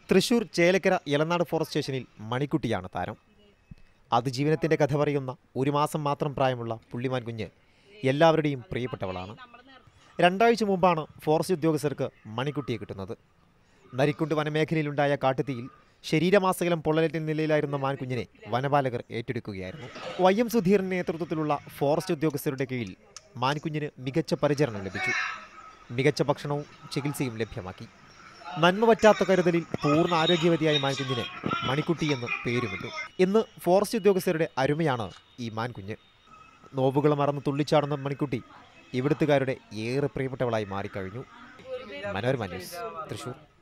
Thrissur Chelakkara എലനാട് forest സ്റ്റേഷനിൽ മണിക്കുട്ടിയാണ് താരം അതിജീവനത്തിൻ്റെ കഥ പറയുന്ന ഒരു മാസം മാത്രം പ്രായമുള്ള പുള്ളിമാൻ കുഞ്ഞ് എല്ലാവരുടെയും പ്രിയപ്പെട്ടവളാണ് രണ്ടാഴ്ച മുമ്പാണ് ഫോറസ്റ്റ് ഉദ്യോഗസ്ഥർക്ക് മണിക്കുട്ടിയെ കിട്ടുന്നത് നരിക്കുണ്ട് വനമേഖലയിലുണ്ടായ കാട്ടുതീയിൽ ശരീരമാസകലം പൊള്ളലേറ്റ നിലയിലായിരുന്ന മാൻകുഞ്ഞിനെ വനപാലകർ ഏറ്റെടുക്കുകയായിരുന്നു വൈ എം സുധീറിന്റെ നേതൃത്വത്തിലുള്ള ഫോറസ്റ്റ് ഉദ്യോഗസ്ഥരുടെ കീഴിൽ മാൻകുഞ്ഞിന് മികച്ച പരിചരണം ലഭിച്ചു മികച്ച ഭക്ഷണവും ചികിത്സയും ലഭ്യമാക്കി നന്മ പറ്റാത്ത കരുതലിൽ പൂർണ്ണ ആരോഗ്യവതിയായ മാൻകുഞ്ഞിന് മണിക്കുട്ടി എന്ന് പേരുമിട്ടു ഇന്ന് ഫോറസ്റ്റ് ഉദ്യോഗസ്ഥരുടെ അരുമയാണ് ഈ മാൻകുഞ്ഞ് നോവുകൾ മറന്ന് തുള്ളിച്ചാടുന്ന മണിക്കുട്ടി ഇവിടുത്തുകാരുടെ ഏറെ പ്രിയപ്പെട്ടവളായി മാറിക്കഴിഞ്ഞു മനോരമ ന്യൂസ് തൃശൂർ